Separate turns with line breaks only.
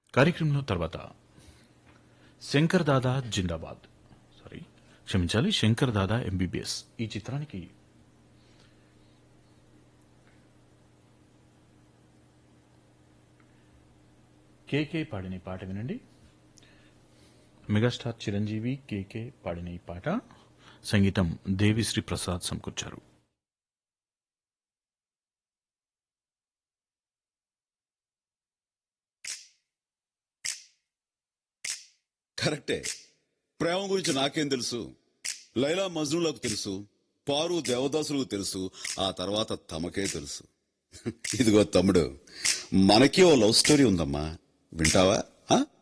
కార్యక్రమంలో తర్వాత శంకర్ దాదా జిందాబాద్ సారీ క్షమించాలి శంకర్ దాదా ఎంబీబీఎస్ ఈ చిత్రానికి కేకే పాడిన ఈ పాట వినండి మెగాస్టార్ చిరంజీవి కేకే పాడిన ఈ పాట సంగీతం దేవిశ్రీ ప్రసాద్ సమకూర్చారు
కరెక్టే ప్రేమ గురించి నాకేం తెలుసు లైలా మజ్నులకు తెలుసు పారు దేవదాసులకు తెలుసు ఆ తర్వాత తమకే తెలుసు ఇదిగో తమ్ముడు మనకి ఓ లవ్ స్టోరీ ఉందమ్మా వింటావా ఆ?